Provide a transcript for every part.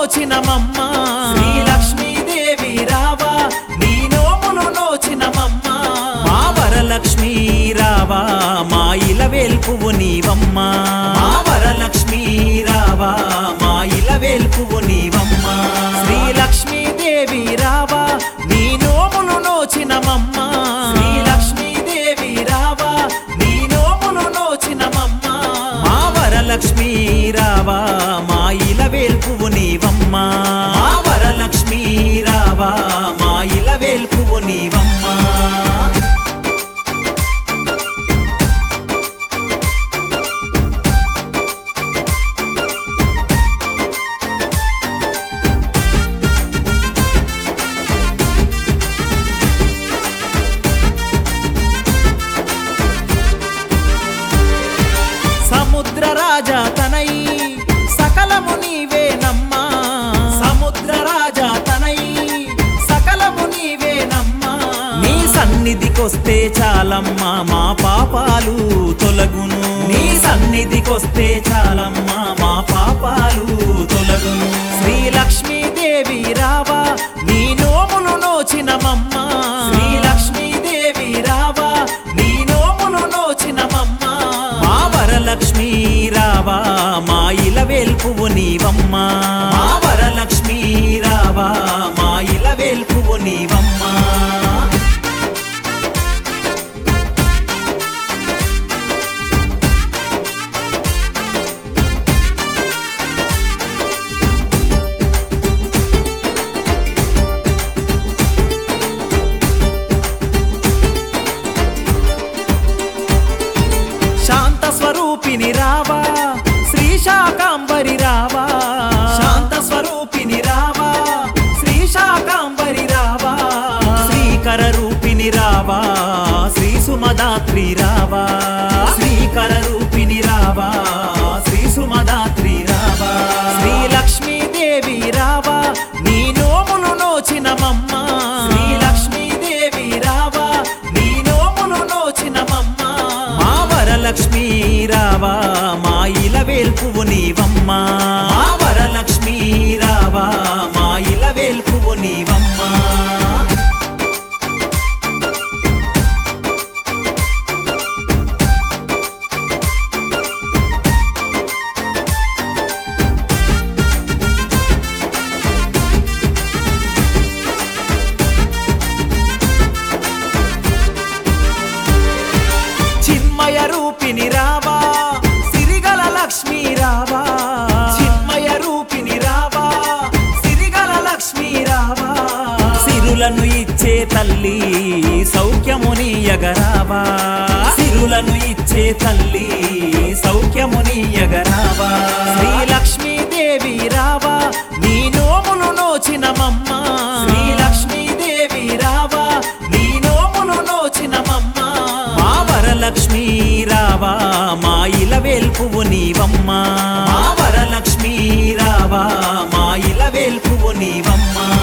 నోచినమమ్మ శ్రీ లక్ష్మీదేవి రావా నీ నోములు నోచినమమ్మ మా వరలక్ష్మీ రావా మా ఇల వేల్పువు నీవమ్మ మా వరలక్ష్మీ రావా మా ఇల వేల్పువు నీవమ్మ శ్రీ లక్ష్మీదేవి రావా నీ నోములు నోచినమమ్మ శ్రీ లక్ష్మీదేవి రావా నీ నోములు నోచినమమ్మ మా వరలక్ష్మీ రావా మా ఇల వేల్పువు నీవమ్మ మా వరలక్ష్మీ రావా మా ఇల వేల్పువు నీవమ్మ సముద్ర రాజా తనై సకలము నీవేనమ్మా సముద్ర రాజా తనై సకలము నీవేనమ్మా నీ సన్నిధికొస్తే చాలమ్మా మా పాపాలు తొలగును నీ సన్నిధికొస్తే చాలమ్మా మా పాపాలు తొలగును శ్రీ లక్ష్మీదేవి రావా నీ నోములు నోచినమమ్మ శ్రీ లక్ష్మీదేవి రావా నీ నోములు నోచినమమ్మ మా వరలక్ష్మీ రావా మా ఇల వేల్పువు నీవమ్మ మా వరలక్ష్మీ రావా మా ఇల వేల్పువు నీవమ్మ శాంత స్వరూపిణి రావా శ్రీ శాకాంబరి రావా శాంత స్వరూపిణి రావా శ్రీ శాకాంబరి రావా శ్రీకర రూపిణి రావా శ్రీ సుమదాత్రి రావా శ్రీకర రూపిణి రావా శ్రీ సుమదాత్రి రావా శ్రీ లక్ష్మీదేవి రావా నీ నోములు నోచినమమ్మ శ్రీ లక్ష్మీదేవి రావా నీ నోములు నోచినమమ్మ మా వరలక్ష్మీ రావా మా ఇల వేల్పువు నీవమ్మ మా వరలక్ష్మీ రావా మా ఇల వేల్పువు నీవమ్మ చిన్మయ రూపిణి రావా సిరిగల లక్ష్మీ రావా చిన్మయ రూపిణి రావా సిరిగల లక్ష్మీ రావా సిరులను ఇచ్చే తల్లి సౌఖ్యముని ఎగరావా సిరులను ఇచ్చే తల్లి సౌఖ్యముని ఎగరావా శ్రీ లక్ష్మీదేవి రావా నీ నోములు నోచినమమ్మ శ్రీ లక్ష్మీదేవి రావా నీ నోములు నోచినమమ్మ మా వరలక్ష్మీ రావా మా ఇల వేల్పువు నీవమ్మ మా వరలక్ష్మీ రావా మా ఇల వేల్పువు నీవమ్మ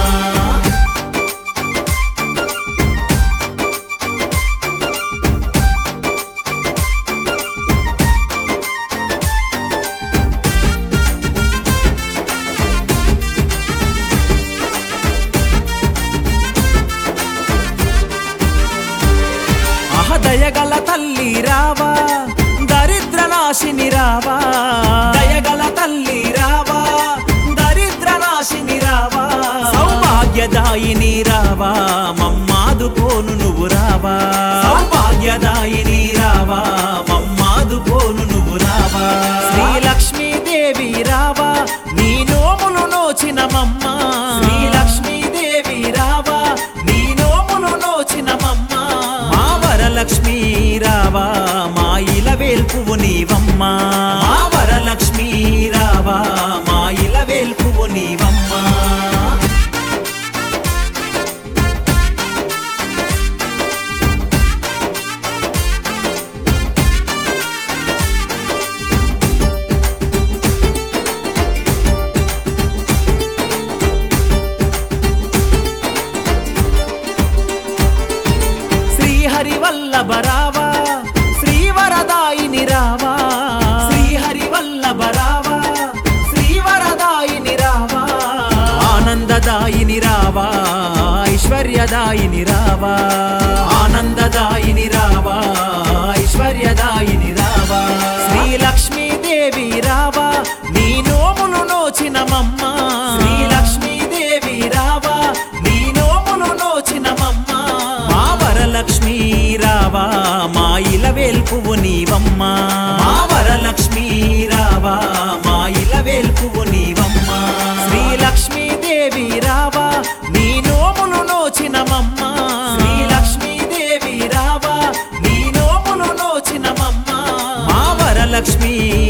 అహదయగల తల్లి రావా దరిద్ర నాశిని రావా దయగల తల్లి రావా దరిద్ర నాశిని రావా సౌభాగ్యదాయిని రావా మమ్మాదు పోను నువ్వు రావా సౌభాగ్యదాయిని రావా మమ్మాదు పోను నువ్వు రావా శ్రీ లక్ష్మీదేవి రావా నీ నోములు నోచినమమ్మ శ్రీ లక్ష్మీదేవి రావా నీ నోములు నోచినమమ్మ మా వరలక్ష్మీ రావా మా ఇల వేల్పువు నీవమ్మ మా వరలక్ష్మీ రావా మా ఇల వేల్పువు నీవమ్మ శ్రీహరి వల్లభ రావా శ్రీవరదాయిని రావా శ్రీహరి వల్లభ రావా శ్రీవరదాయిని రావా ఐశ్వర్యదాయిని రావా ఆనందదాయిని రావా ఐశ్వర్యదాయిని రావా శ్రీ లక్ష్మీదేవి రావా నీ నోములు నోచినమమ్మ శ్రీ లక్ష్మీదేవి రావా నీ నోములు నోచినమమ్మ మా వరలక్ష్మీ రావా మా ఇలవేల్పువు నీవమ్మా మా వరలక్ష్మీ రావా మా ఇలవేల్పువు నీవమ్మా శ్రీ లక్ష్మీదేవి రావా నీ నోములు నోచినమమ్మ శ్రీ లక్ష్మీదేవి రావా నీ నోములు నోచినమమ్మ మా వరలక్ష్మీ